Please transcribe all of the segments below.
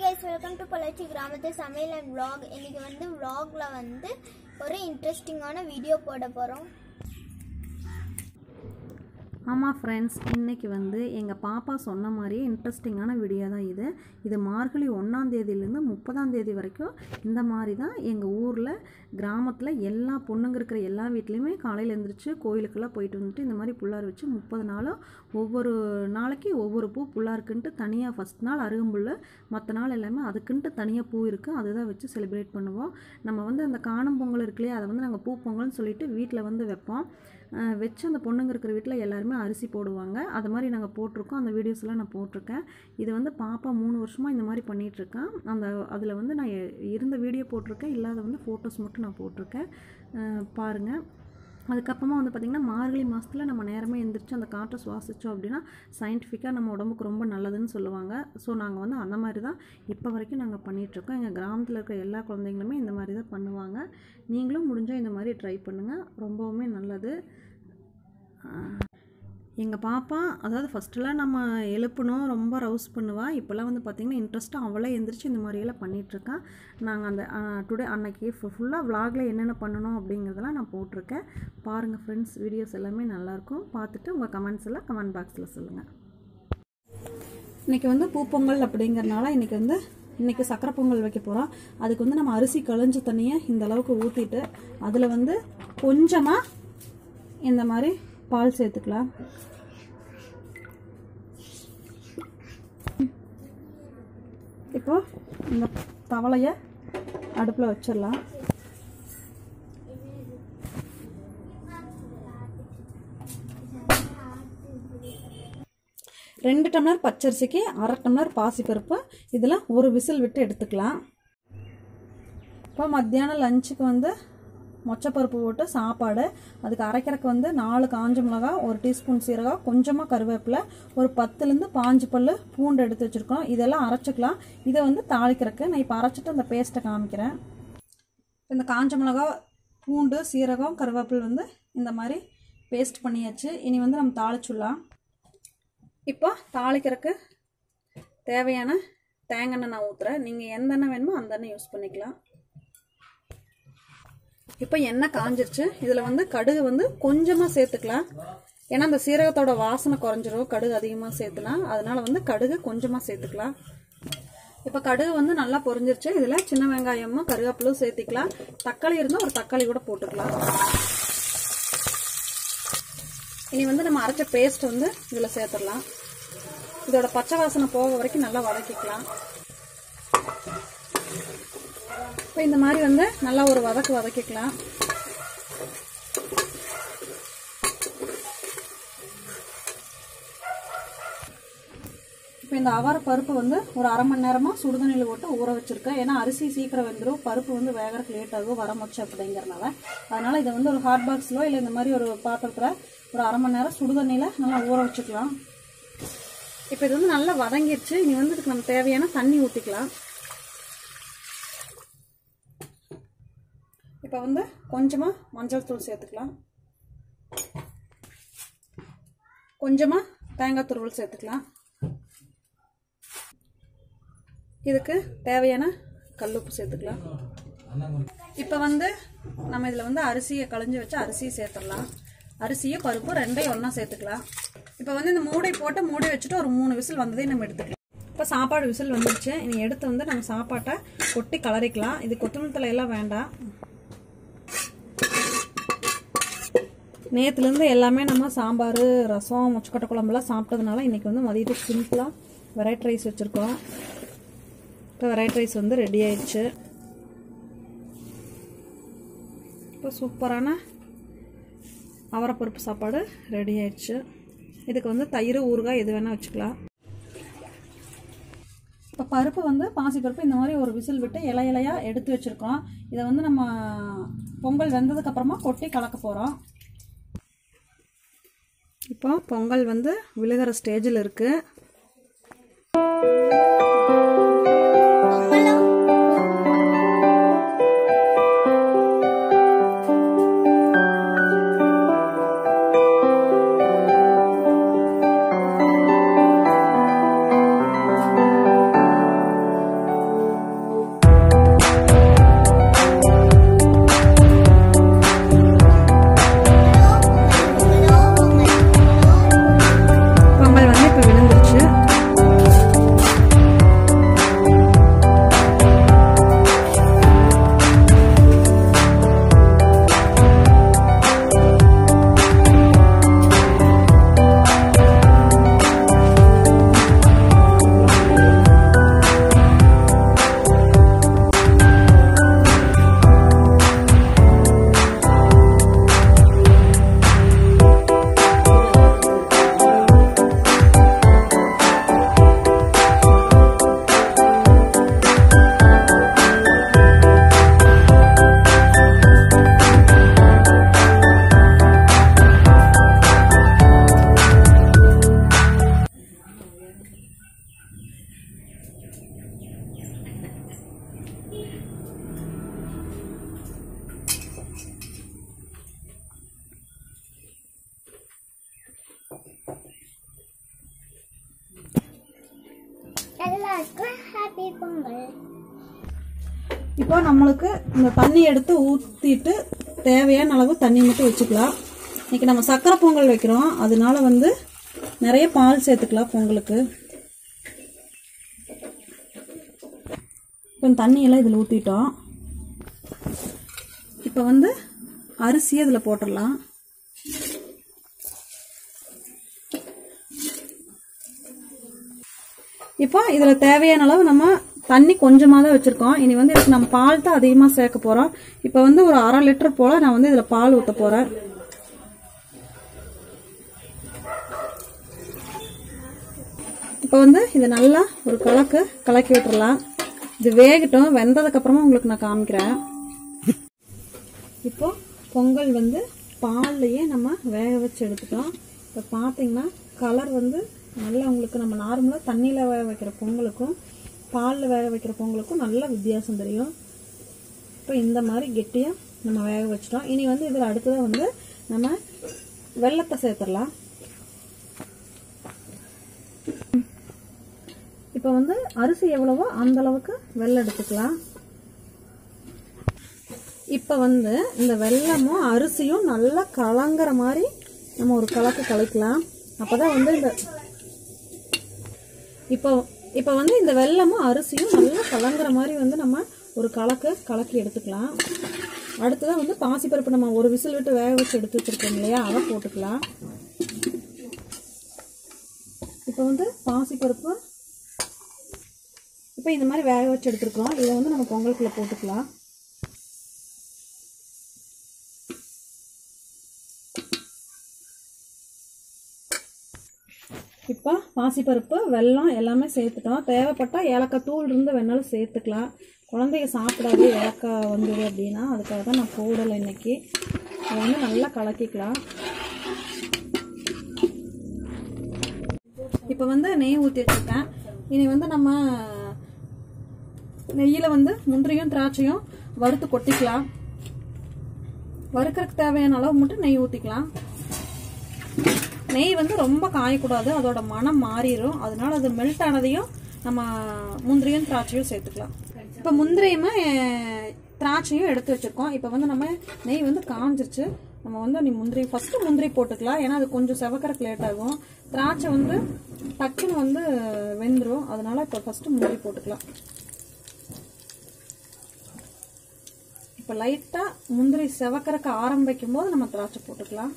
guys welcome to Pollachi கிராமத்து சமையல் and vlog இன்னைக்கு வந்து vlogல வந்து ஒரு இன்ட்ரெஸ்டிங்கான வீடியோ போட போகிறோம் ஆமாம் ஃப்ரெண்ட்ஸ் இன்றைக்கி வந்து எங்கள் பாப்பா சொன்ன மாதிரியே இன்ட்ரெஸ்டிங்கான வீடியோ தான் இது இது மார்கழி ஒன்றாம் தேதியிலேருந்து முப்பதாம் தேதி வரைக்கும் இந்த மாதிரி தான் எங்கள் ஊரில் கிராமத்தில் எல்லா பொண்ணுங்க இருக்கிற எல்லா வீட்லேயுமே காலையில் எழுந்திரிச்சு கோயிலுக்கெல்லாம் போயிட்டு வந்துட்டு இந்த மாதிரி புள்ளார் வச்சு முப்பது நாளும் ஒவ்வொரு நாளைக்கு ஒவ்வொரு பூ புள்ளாருக்குன்ட்டு தனியாக ஃபஸ்ட் நாள் அருகம்புல் மற்ற நாள் எல்லாமே அதுக்குன்ட்டு தனியாக பூ இருக்குது அதுதான் வச்சு செலிப்ரேட் பண்ணுவோம் நம்ம வந்து அந்த காணும் பொங்கல் இருக்கு இல்லையா அதை வந்து நாங்கள் பூ பொங்கல்னு சொல்லிட்டு வீட்டில் வந்து வைப்போம் அஹ் வச்சு அந்த பொண்ணுங்க இருக்கிற வீட்டில் எல்லாருமே அரிசி போடுவாங்க அது மாதிரி நாங்கள் போட்டிருக்கோம் அந்த வீடியோஸ்லாம் நான் போட்டிருக்கேன் இது வந்து பாப்பா மூணு வருஷமாக இந்த மாதிரி பண்ணிகிட்ருக்கேன் அந்த அதில் வந்து நான் எ- இருந்த வீடியோ போட்டிருக்கேன் இல்லாத வந்து ஃபோட்டோஸ் மட்டும் நான் போட்டிருக்கேன் அஹ் பாருங்கள் அதுக்கப்புறமா வந்து பார்த்திங்கன்னா மார்கழி மாதத்தில் நம்ம நேரமே எந்திரிச்சு அந்த காற்றை சுவாசித்தோம் அப்படின்னா சயின்டிஃபிக்காக நம்ம உடம்புக்கு ரொம்ப நல்லதுன்னு சொல்லுவாங்க ஸோ நாங்கள் வந்து அந்த மாதிரி தான் இப்போ வரைக்கும் நாங்கள் பண்ணிகிட்ருக்கோம் எங்கள் கிராமத்தில் இருக்கிற எல்லா குழந்தைங்களுமே இந்த மாதிரி தான் பண்ணுவாங்க நீங்களும் முடிஞ்சால் இந்த மாதிரி ட்ரை பண்ணுங்கள் ரொம்பவுமே நல்லது எங்கள் பாப்பா அதாவது ஃபஸ்ட்டெல்லாம் நம்ம எழுப்பணும் ரொம்ப ரவுஸ் பண்ணுவா இப்போல்லாம் வந்து பார்த்திங்கன்னா இன்ட்ரெஸ்ட்டாக அவளே எந்திரிச்சு இந்த மாதிரியெல்லாம் பண்ணிகிட்ருக்கா நாங்கள் அந்த டுடே அன்னைக்கு ஃபுல்லாக vlogல என்னென்ன பண்ணணும் அப்படிங்கிறதெல்லாம் நான் போட்டிருக்கேன் பாருங்கள் ஃப்ரெண்ட்ஸ் வீடியோஸ் எல்லாமே நல்லாயிருக்கும் பார்த்துட்டு உங்கள் கமெண்ட்ஸ் எல்லாம் கமெண்ட் பாக்ஸில் சொல்லுங்கள் இன்றைக்கி வந்து பூப்பொங்கல் அப்படிங்கிறனால இன்றைக்கி வந்து இன்றைக்கி சக்கரை பொங்கல் வைக்க போகிறோம் அதுக்கு வந்து நம்ம அரிசி களைஞ்ச தண்ணியை இந்த அளவுக்கு ஊற்றிட்டு அதில் வந்து கொஞ்சமாக இந்த மாதிரி பால் சேர்த்துக்கலாம் இப்போ இந்த தவளையை அடுப்பில் வச்சிடலாம் ரெண்டு டம்ளர் பச்சரிசிக்கு அரை டம்ளர் பாசிப்பருப்பு இதில் ஒரு விசில் விட்டு எடுத்துக்கலாம் இப்போ மத்தியானம் லஞ்சுக்கு வந்து மொச்சப்பருப்பு போட்டு சாப்பாடு அதுக்கு அரைக்கிறதுக்கு வந்து நாலு காஞ்ச மிளகா ஒரு டீஸ்பூன் சீரகம் கொஞ்சமாக கருவேப்பிலை ஒரு பத்துலேருந்து பாஞ்சு பல் பூண்டு எடுத்து வச்சுருக்கோம் இதெல்லாம் அரைச்சிக்கலாம் இதை வந்து தாளிக்கிறதுக்கு நான் இப்போ அரைச்சிட்டு அந்த பேஸ்ட்டை காமிக்கிறேன் இந்த காஞ்ச மிளகா பூண்டு சீரகம் கருவேப்பிலை வந்து இந்த மாதிரி பேஸ்ட் பண்ணியாச்சு இனி வந்து நம்ம தாளிச்சுடலாம் இப்போ தாளிக்கிறதுக்கு தேவையான தேங்காய் எண்ணெய் நான் ஊற்றுறேன் நீங்கள் எந்த எண்ணெய் வேணுமோ அந்த எண்ணெய் யூஸ் பண்ணிக்கலாம் இப்போ எண்ணெய் காஞ்சிருச்சு இதில் வந்து கடுகு வந்து கொஞ்சமாக சேர்த்துக்கலாம் ஏன்னா அந்த சீரகத்தோட வாசனை குறைஞ்சிரும் கடுகு அதிகமாக சேர்த்துனா அதனால வந்து கடுகு கொஞ்சமாக சேர்த்துக்கலாம் இப்போ கடுகு வந்து நல்லா பொரிஞ்சிருச்சு இதில் சின்ன வெங்காயமும் கருவேப்பிலும் சேர்த்திக்கலாம் தக்காளி இருந்தால் ஒரு தக்காளி கூட போட்டுக்கலாம் இனி வந்து நம்ம அரைச்ச பேஸ்ட் வந்து இதில் சேர்த்துடலாம் இதோட பச்சை வாசனை போக வரைக்கும் நல்லா வதக்கிக்கலாம் இப்போ இந்த மாதிரி வந்து நல்லா ஒரு வதக்கு வதக்கிக்கலாம் இப்போ இந்த அவரை பருப்பு வந்து ஒரு அரை மணி நேரமாக சுடுதண்ணியில் போட்டு ஊற வச்சிருக்கேன் ஏன்னா அரிசி சீக்கிரம் வெந்துடும் பருப்பு வந்து வேகறதுக்கு லேட் ஆகும் வர மொச்சு அப்படிங்கிறனால அதனால இதை வந்து ஒரு ஹாட் பாக்ஸ்லோ இல்லை இந்த மாதிரி ஒரு பாத்திரத்தில் ஒரு அரை மணி நேரம் சுடுதண்ணியில் நல்லா ஊற வச்சுக்கலாம் இப்போ இது வந்து நல்லா வதங்கிருச்சு இனி வந்து இதுக்கு நம்ம தேவையான தண்ணி ஊற்றிக்கலாம் இப்போ வந்து கொஞ்சமாக மஞ்சள் தூள் சேர்த்துக்கலாம் கொஞ்சமாக தேங்காய் துருவல் சேர்த்துக்கலாம் இதுக்கு தேவையான கல்லுப்பு சேர்த்துக்கலாம் இப்போ வந்து நம்ம இதில் வந்து அரிசியை களைஞ்சி வச்சு அரிசியை சேர்த்துடலாம் அரிசியும் பருப்பு ரெண்டையும் ஒன்றா சேர்த்துக்கலாம் இப்போ வந்து இந்த மூடை போட்டு மூடி வச்சுட்டு ஒரு மூணு விசில் வந்ததையும் நம்ம எடுத்துக்கலாம் இப்போ சாப்பாடு விசில் வந்துருச்சு இனி எடுத்து வந்து நம்ம சாப்பாட்டை கொட்டி கலரிக்கலாம் இது கொத்தமல்லி தலையெல்லாம் வேண்டாம் நேற்றுலேருந்து எல்லாமே நம்ம சாம்பார் ரசம் முச்சக்கொட்டை குழம்புலாம் சாப்பிட்டதுனால இன்றைக்கி வந்து மதியத்துக்கு சிம்பிளாக வெரைட்டி ரைஸ் வச்சுருக்கோம் இப்போ வெரைட்டி ரைஸ் வந்து ரெடி ஆயிடுச்சு இப்போ சூப்பரான அவரைப்பருப்பு சாப்பாடு ரெடி ஆயிடுச்சு இதுக்கு வந்து தயிர் ஊறுகாய் எது வேணால் வச்சுக்கலாம் இப்போ பருப்பு வந்து பாசிப்பருப்பு இந்த மாதிரி ஒரு விசில் விட்டு இலை இலையாக எடுத்து வச்சுருக்கோம் இதை வந்து நம்ம பொங்கல் வெந்ததுக்கப்புறமா கொட்டி கலக்க போகிறோம் இப்போ பொங்கல் வந்து விழுகிற ஸ்டேஜில் இருக்குது எல்லாருக்கும் ஹாப்பி பொங்கல் இப்போ நம்மளுக்கு இந்த தண்ணி எடுத்து ஊற்றிட்டு தேவையான அளவு தண்ணி மட்டும் வச்சுக்கலாம் இன்னைக்கு நம்ம சக்கரை பொங்கல் வைக்கிறோம் அதனால வந்து நிறைய பால் சேர்த்துக்கலாம் பொங்கலுக்கு இப்போ தண்ணியெல்லாம் இதில் ஊற்றிட்டோம் இப்போ வந்து அரிசியை இதில் போட்டுடலாம் இப்போ இதில் தேவையான அளவு நம்ம தண்ணி கொஞ்சமாக தான் வச்சுருக்கோம் இனி வந்து இதுக்கு நம்ம பால் தான் அதிகமாக சேர்க்க போகிறோம் இப்போ வந்து ஒரு அரை லிட்டர் போல் நான் வந்து இதில் பால் ஊற்ற போகிறேன் இப்போ வந்து இது நல்லா ஒரு கலக்கு கலக்கி விட்டுறலாம் இது வேகட்டும் வெந்ததுக்கப்புறமா உங்களுக்கு நான் காமிக்கிறேன் இப்போ பொங்கல் வந்து பால்லையே நம்ம வேக வச்சு எடுத்துட்டோம் இப்போ பார்த்தீங்கன்னா கலர் வந்து நல்லா உங்களுக்கு நம்ம நார்மலாக தண்ணியில் வேக வைக்கிற பொங்கலுக்கும் பாலில் வேக வைக்கிற பொங்கலுக்கும் நல்ல வித்தியாசம் தெரியும் இப்போ இந்த மாதிரி கெட்டியாக நம்ம வேக வச்சிட்டோம் இனி வந்து இதில் அடுத்ததாக வந்து நம்ம வெள்ளத்தை சேர்த்துடலாம் இப்போ வந்து அரிசி எவ்வளவோ அந்த அளவுக்கு வெள்ளம் எடுத்துக்கலாம் இப்போ வந்து இந்த வெள்ளமும் அரிசியும் நல்லா கலங்குற மாதிரி நம்ம ஒரு கலக்கு கலக்கலாம் அப்பதான் வந்து இந்த இப்போ இப்போ வந்து இந்த வெள்ளமும் அரிசியும் நல்லா கலங்குற மாதிரி வந்து நம்ம ஒரு கலக்கு கலக்கி எடுத்துக்கலாம் அடுத்ததான் வந்து பாசிப்பருப்பு நம்ம ஒரு விசில் விட்டு வேக வச்சு எடுத்து வச்சிருக்கோம் இல்லையா அதை போட்டுக்கலாம் இப்போ வந்து பாசிப்பருப்பு இப்போ இந்த மாதிரி வேக வச்சு எடுத்துருக்கோம் இதை வந்து நம்ம பொங்கலுக்குள்ள போட்டுக்கலாம் இப்போ பாசிப்பருப்பு வெல்லம் எல்லாமே சேர்த்துட்டோம் தேவைப்பட்டால் ஏலக்காய் தூள் இருந்து வேணாலும் சேர்த்துக்கலாம் குழந்தைங்க சாப்பிடாது ஏலக்காய் வந்தது அப்படின்னா அதுக்காக தான் நான் போடலை இன்னைக்கு அதை வந்து நல்லா கலக்கிக்கலாம் இப்போ வந்து நெய் ஊற்றி வச்சுருக்கேன் இனி வந்து நம்ம நெய்யில் வந்து முந்திரியும் திராட்சையும் வறுத்து கொட்டிக்கலாம் வறுக்கிறதுக்கு தேவையான அளவு மட்டும் நெய் ஊற்றிக்கலாம் நெய் வந்து ரொம்ப காயக்கூடாது அதோட மனம் மாறிடும் அதனால அது மெல்ட் ஆனதையும் நம்ம முந்திரியும் திராட்சையும் சேர்த்துக்கலாம் இப்போ முந்திரியுமே திராட்சையும் எடுத்து வச்சிருக்கோம் இப்போ வந்து நம்ம நெய் வந்து காஞ்சிருச்சு நம்ம வந்து நீ முந்திரி ஃபர்ஸ்ட் முந்திரி போட்டுக்கலாம் ஏன்னா அது கொஞ்சம் செவக்கறக்கு லேட் ஆகும் திராட்சை வந்து டக்குன்னு வந்து வெந்துடும் அதனால இப்போ ஃபர்ஸ்ட் முந்திரி போட்டுக்கலாம் இப்போ லைட்டாக முந்திரி செவக்கறக்கு ஆரம்பிக்கும் போது நம்ம திராட்சை போட்டுக்கலாம்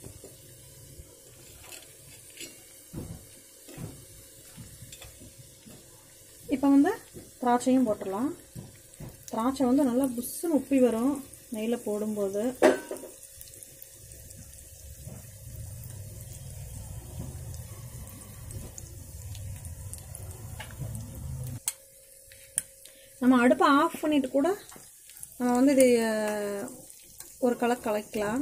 இப்போ வந்து திராட்சையும் போட்டுடலாம் திராட்சை வந்து நல்லா புஷ்ஷுன்னு உப்பி வரும் நெய்யில் போடும்போது நம்ம அடுப்பை ஆஃப் பண்ணிட்டு கூட நம்ம வந்து இது அஹ், ஒரு கலக்கு கலக்கலாம்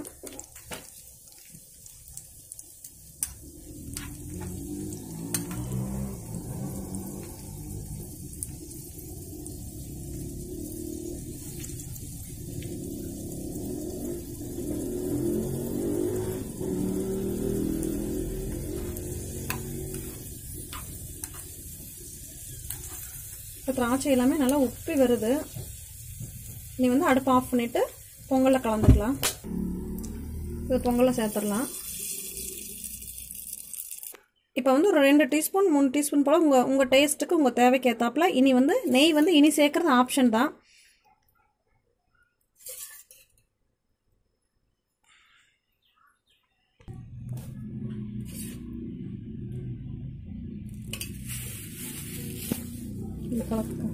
இப்போ திராட்சை எல்லாமே நல்லா உப்பி வருது நீ வந்து அடுப்பு ஆஃப் பண்ணிட்டு பொங்கலில் கலந்துக்கலாம் இது பொங்கலில் சேர்த்துடலாம் இப்போ வந்து ஒரு ரெண்டு டீஸ்பூன் மூணு டீஸ்பூன் போல் உங்கள் உங்கள் டேஸ்ட்டுக்கு உங்கள் தேவைக்கு ஏற்றாப்புல இனி வந்து நெய் வந்து இனி சேர்க்குறது ஆப்ஷன் தான் இது கலக்குங்க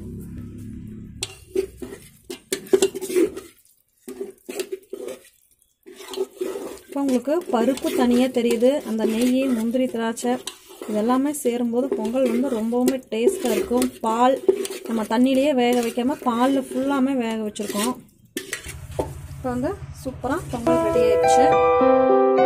இப்போ உங்களுக்கு பருப்பு தனியாக தெரியுது அந்த நெய் முந்திரி திராட்சை இதெல்லாமே சேரும்போது பொங்கல் வந்து ரொம்பவுமே டேஸ்ட்டாக இருக்கும் பால் நம்ம தண்ணியிலேயே வேக வைக்காமல் பாலில் ஃபுல்லாமே வேக வச்சுருக்கோம் இப்போ வந்து சூப்பராக பொங்கல் ரெடி ஆயிடுச்சு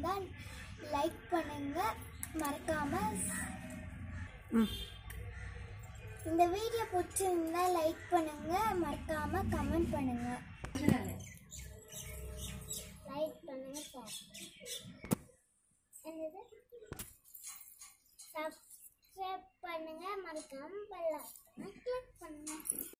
பிடிச்சிருந்தா லைக் பண்ணுங்க மறக்காம ம் இந்த வீடியோ பிடிச்சிருந்தா லைக் பண்ணுங்க மறக்காம கமெண்ட் பண்ணுங்க லைக் பண்ணுங்க சார் என்னது சப்ஸ்கிரைப் பண்ணுங்க மறக்காம பெல் ஐகானை கிளிக் பண்ணுங்க